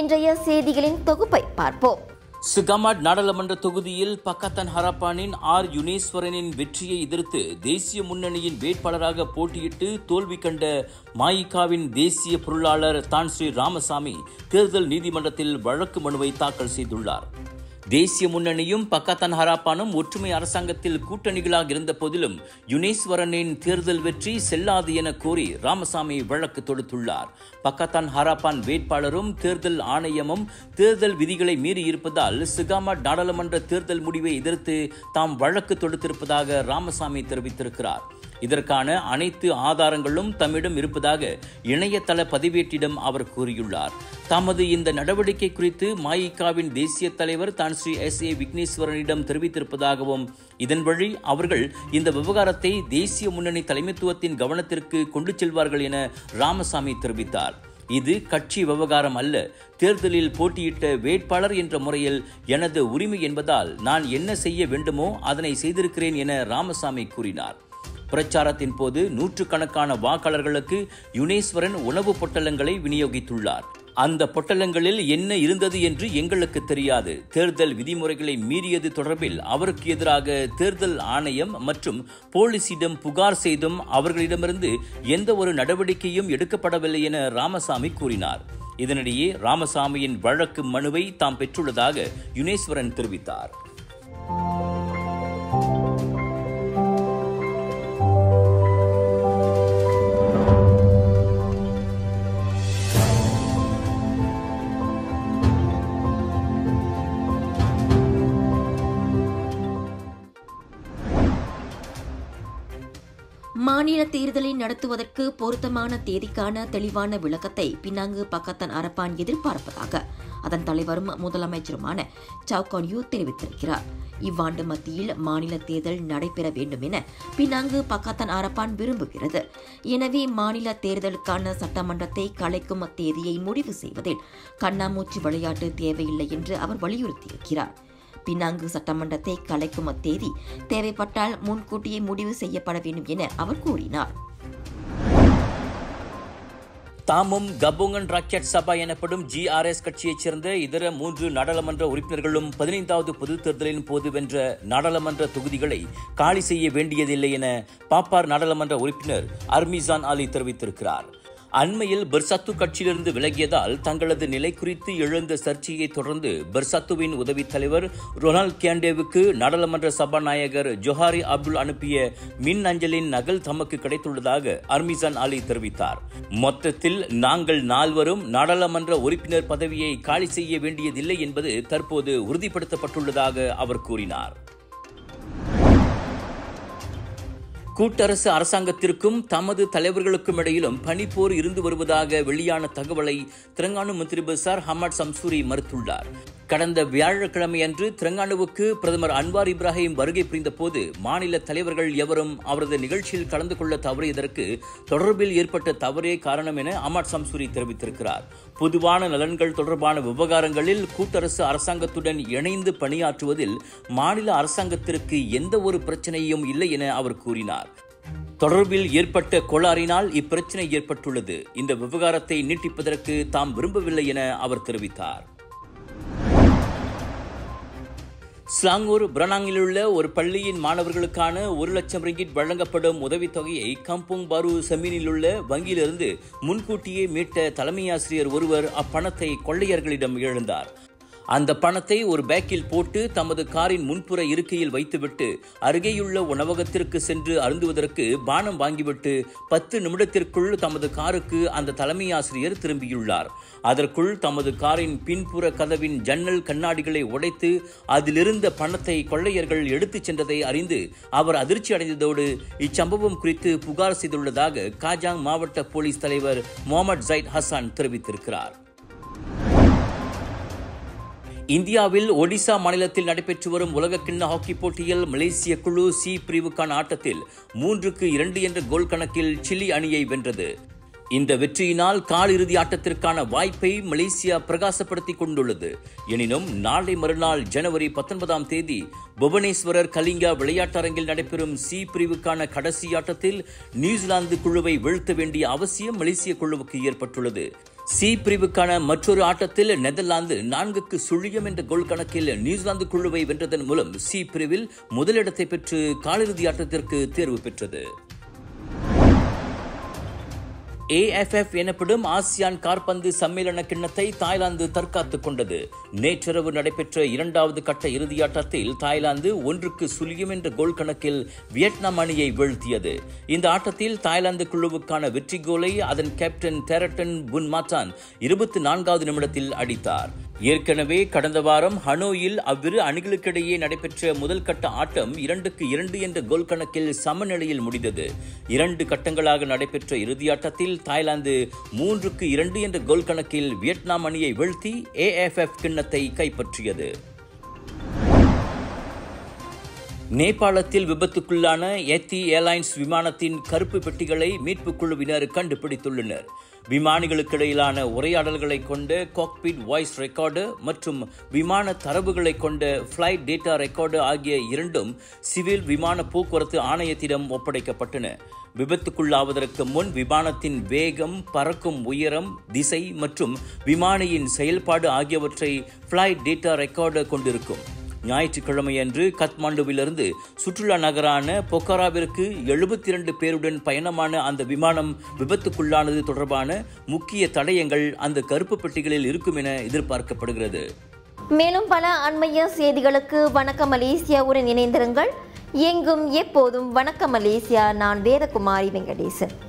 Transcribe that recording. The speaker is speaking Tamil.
இன்றைய செய்திகளின் தொகுப்பை பார்ப்போம் சுகமாட் நாடாளுமன்ற தொகுதியில் பக்கத்தன் ஹரப்பானின் ஆர் யுனேஸ்வரனின் வெற்றியை எதிர்த்து தேசிய முன்னணியின் வேட்பாளராக போட்டியிட்டு தோல்வி கண்ட மாயிகாவின் தேசிய பொருளாளர் தான் ஸ்ரீ ராமசாமி தேர்தல் நீதிமன்றத்தில் வழக்கு மனுவை தாக்கல் செய்துள்ளார் தேசிய முன்னணியும் பக்கத்தன் ஹராப்பானும் ஒற்றுமை அரசாங்கத்தில் கூட்டணிகளாக இருந்த போதிலும் யுனேஸ்வரனின் தேர்தல் வெற்றி செல்லாது என கோரி ராமசாமி வழக்கு தொடுத்துள்ளார் பக்கத்தான் ஹராப்பான் வேட்பாளரும் தேர்தல் ஆணையமும் தேர்தல் விதிகளை மீறி இருப்பதால் சிகாமா நாடாளுமன்ற தேர்தல் முடிவை எதிர்த்து தாம் வழக்கு தொடுத்திருப்பதாக ராமசாமி தெரிவித்திருக்கிறார் இதற்கான அனைத்து ஆதாரங்களும் தம்மிடம் இருப்பதாக இணையதள பதிவேட்டிடம் அவர் கூறியுள்ளார் தமது இந்த நடவடிக்கை குறித்து மாயிகாவின் தேசிய தலைவர் தான் ஸ்ரீ எஸ் ஏ விக்னேஸ்வரனிடம் தெரிவித்திருப்பதாகவும் இதன் வழி அவர்கள் இந்த விவகாரத்தை தேசிய முன்னணி தலைமைத்துவத்தின் கவனத்திற்கு கொண்டு செல்வார்கள் என ராமசாமி தெரிவித்தார் இது கட்சி விவகாரம் அல்ல தேர்தலில் போட்டியிட்ட வேட்பாளர் என்ற முறையில் எனது உரிமை என்பதால் நான் என்ன செய்ய வேண்டுமோ அதனை செய்திருக்கிறேன் என ராமசாமி கூறினார் பிரச்சாரத்தின் போது நூற்றுக்கணக்கான வாக்காளர்களுக்கு யுனேஸ்வரன் உணவு பொட்டலங்களை விநியோகித்துள்ளார் அந்த பொட்டலங்களில் என்ன இருந்தது என்று எங்களுக்கு தெரியாது தேர்தல் விதிமுறைகளை மீறியது தொடர்பில் அவருக்கு எதிராக தேர்தல் ஆணையம் மற்றும் போலீசிடம் புகார் செய்தும் அவர்களிடமிருந்து எந்த ஒரு நடவடிக்கையும் எடுக்கப்படவில்லை என ராமசாமி கூறினார் இதனிடையே ராமசாமியின் வழக்கு மனுவை தாம் பெற்றுள்ளதாக யுனேஸ்வரன் தெரிவித்தார் மாநில தேர்தலை நடத்துவதற்கு பொருத்தமான தேதிக்கான தெளிவான விளக்கத்தை பினாங்கு பக்கத்தன் அரப்பான் எதிர்பார்ப்பதாக அதன் தலைவரும் முதலமைச்சருமான சவுகான் யூ தெரிவித்திருக்கிறார் இவ்வாண்டு மத்தியில் மாநில தேர்தல் நடைபெற வேண்டும் என பினாங்கு பக்கத்தன் அரப்பான் விரும்புகிறது எனவே மாநில தேர்தலுக்கான சட்டமன்றத்தை கலைக்கும் தேதியை முடிவு செய்வதில் கண்ணாமூச்சி விளையாட்டு தேவையில்லை என்று அவர் வலியுறுத்தியிருக்கிறார் பினாங்கு சட்டமன்றத்தை கலைக்கும் அத்தேதி தேவைப்பட்டால் முன்கூட்டியே முடிவு செய்யப்பட வேண்டும் என அவர் கூறினார் தாமும் கபோங்கன் ராக்கெட் சபா எனப்படும் ஜிஆர்எஸ் கட்சியைச் சேர்ந்த இதர மூன்று நாடாளுமன்ற உறுப்பினர்களும் பதினைந்தாவது பொதுத் தேர்தலின் போது வென்ற நாடாளுமன்ற தொகுதிகளை காலி செய்ய வேண்டியதில்லை என பாப்பார் நாடாளுமன்ற உறுப்பினர் அர்மிசான் அலி தெரிவித்திருக்கிறார் அண்மையில் பெர்சத்து கட்சியிலிருந்து விலகியதால் தங்களது நிலை குறித்து எழுந்த சர்ச்சையை தொடர்ந்து பெர்சத்துவின் உதவித் தலைவர் ரொனால்ட் கேண்டேவுக்கு நாடாளுமன்ற சபாநாயகர் ஜொஹாரி அப்துல் அனுப்பிய மின் அஞ்சலின் நகல் தமக்கு கிடைத்துள்ளதாக அர்மிசான் அலி தெரிவித்தார் மொத்தத்தில் நாங்கள் நால்வரும் நாடாளுமன்ற உறுப்பினர் பதவியை காலி செய்ய வேண்டியதில்லை என்பது தற்போது உறுதிப்படுத்தப்பட்டுள்ளதாக அவர் கூறினார் கூட்டரசு அரசாங்கத்திற்கும் தமது தலைவர்களுக்கும் இடையிலும் பனிப்போர் இருந்து வருவதாக வெளியான தகவலை திரங்கானு மந்திரி பசார் ஹமாட் சம்சூரி மறுத்துள்ளார் கடந்த வியாழக்கிழமையன்று திரங்கானுவுக்கு பிரதமர் அன்வார் இப்ராஹிம் வருகை புரிந்த போது மாநில தலைவர்கள் எவரும் அவரது நிகழ்ச்சியில் கலந்து கொள்ள தவறியதற்கு தொடர்பில் ஏற்பட்ட தவறே காரணம் என அமாட் சம்சூரி தெரிவித்திருக்கிறார் பொதுவான நலன்கள் தொடர்பான விவகாரங்களில் கூட்டரசு அரசாங்கத்துடன் இணைந்து பணியாற்றுவதில் மாநில அரசாங்கத்திற்கு எந்த ஒரு பிரச்சனையும் இல்லை என அவர் கூறினார் தொடர்பில் ஏற்பட்ட கோளாறினால் இப்பிரச்சனை ஏற்பட்டுள்ளது இந்த விவகாரத்தை நீட்டிப்பதற்கு தாம் விரும்பவில்லை என அவர் தெரிவித்தார் ஸ்லாங்கூர் பிரணாங்கில் உள்ள ஒரு பள்ளியின் மாணவர்களுக்கான ஒரு லட்சம் ரிங்கிட் வழங்கப்படும் உதவித்தொகையை கம்புங் பாரு செமீனில் உள்ள வங்கியிலிருந்து முன்கூட்டியே மீட்ட தலைமை ஆசிரியர் ஒருவர் அப்பணத்தை கொள்ளையர்களிடம் இழந்தார் அந்த பணத்தை ஒரு பேக்கில் போட்டு தமது காரின் முன்புற இருக்கையில் வைத்துவிட்டு அருகேயுள்ள உணவகத்திற்கு சென்று அருந்துவதற்கு பானம் வாங்கிவிட்டு பத்து நிமிடத்திற்குள் தமது காருக்கு அந்த தலைமை ஆசிரியர் திரும்பியுள்ளார் அதற்குள் தமது காரின் பின்புற கதவின் ஜன்னல் கண்ணாடிகளை உடைத்து அதிலிருந்த பணத்தை கொள்ளையர்கள் எடுத்துச் சென்றதை அறிந்து அவர் அதிர்ச்சி அடைந்ததோடு இச்சம்பவம் குறித்து புகார் செய்துள்ளதாக காஜாங் மாவட்ட போலீஸ் தலைவர் முகமது ஜைட் ஹசான் தெரிவித்திருக்கிறார் இந்தியாவில் ஒடிசா மாநிலத்தில் நடைபெற்று வரும் உலகக்கிண்ண ஹாக்கி போட்டியில் மலேசிய குழு சி பிரிவுக்கான ஆட்டத்தில் மூன்றுக்கு இரண்டு என்ற கோல் கணக்கில் சிலி அணியை வென்றது இந்த வெற்றியினால் காலிறுதி ஆட்டத்திற்கான வாய்ப்பை மலேசியா பிரகாசப்படுத்திக் கொண்டுள்ளது எனினும் நாளை மறுநாள் ஜனவரி பத்தொன்பதாம் தேதி புவனேஸ்வரர் கலிங்கா விளையாட்டரங்கில் நடைபெறும் சி பிரிவுக்கான கடைசி ஆட்டத்தில் நியூசிலாந்து குழுவை வீழ்த்த வேண்டிய அவசியம் மலேசிய குழுவுக்கு ஏற்பட்டுள்ளது சி பிரிவுக்கான மற்றொரு ஆட்டத்தில் நெதர்லாந்து நான்குக்கு சுழியம் என்ற கோல் கணக்கில் நியூசிலாந்து குழுவை வென்றதன் மூலம் சி பிரிவில் முதலிடத்தை பெற்று காலிறுதி ஆட்டத்திற்கு தேர்வு பெற்றது ஏஎஃப்எஃப் எனப்படும் ஆசியான் கார்பந்து சம்மேளன கிண்ணத்தை தாய்லாந்து தற்காத்துக் கொண்டது நேற்றிரவு நடைபெற்ற இரண்டாவது கட்ட இறுதியாட்டத்தில் தாய்லாந்து ஒன்றுக்கு சுழியம் என்ற கோல் கணக்கில் வியட்நாம் அணியை வீழ்த்தியது இந்த ஆட்டத்தில் தாய்லாந்து குழுவுக்கான வெற்றி கோலை அதன் கேப்டன் டெரட்டன் புன் மாட்டான் இருபத்தி நான்காவது நிமிடத்தில் அடித்தார் ஏற்கனவே கடந்த வாரம் ஹனோயில் அவ்விரு அணிகளுக்கிடையே நடைபெற்ற முதல் கட்ட ஆட்டம் இரண்டுக்கு இரண்டு என்ற கோல் கணக்கில் சமநிலையில் முடிந்தது இரண்டு கட்டங்களாக நடைபெற்ற இறுதியாட்டத்தில் தாய்லாந்து மூன்றுக்கு இரண்டு என்ற கோல் கணக்கில் வியட்நாம் அணியை வீழ்த்தி ஏஎஃப்எஃப் கிண்ணத்தை கைப்பற்றியது நேபாளத்தில் விபத்துக்குள்ளான எத்தி ஏர்லைன்ஸ் விமானத்தின் கருப்பு பெட்டிகளை மீட்புக் குழுவினர் கண்டுபிடித்துள்ளனர் விமானிகளுக்கிடையிலான உரையாடல்களை கொண்ட காக்பிட் வாய்ஸ் ரெக்கார்டு மற்றும் விமான தரவுகளை கொண்ட ஃபிளைட் டேட்டா ரெக்கார்டு ஆகிய இரண்டும் சிவில் விமான போக்குவரத்து ஆணையத்திடம் ஒப்படைக்கப்பட்டன விபத்துக்குள்ளாவதற்கு முன் விமானத்தின் வேகம் பறக்கும் உயரம் திசை மற்றும் விமானியின் செயல்பாடு ஆகியவற்றை ஃபிளைட் டேட்டா ரெக்கார்டு கொண்டிருக்கும் ஞாயிற்றுக்கிழமையன்று கத்மாண்டுவிலிருந்து சுற்றுலா நகரான பொக்காராவிற்கு எழுபத்தி இரண்டு பேருடன் பயணமான அந்த விமானம் விபத்துக்குள்ளானது தொடர்பான முக்கிய தடயங்கள் அந்த கருப்பு பெட்டிகளில் இருக்கும் என எதிர்பார்க்கப்படுகிறது மேலும் பல அண்மைய செய்திகளுக்கு வணக்கம் மலேசியாவுடன் இணைந்திருங்கள் எங்கும் எப்போதும் வணக்கம் மலேசியா நான் வேதகுமாரி வெங்கடேசன்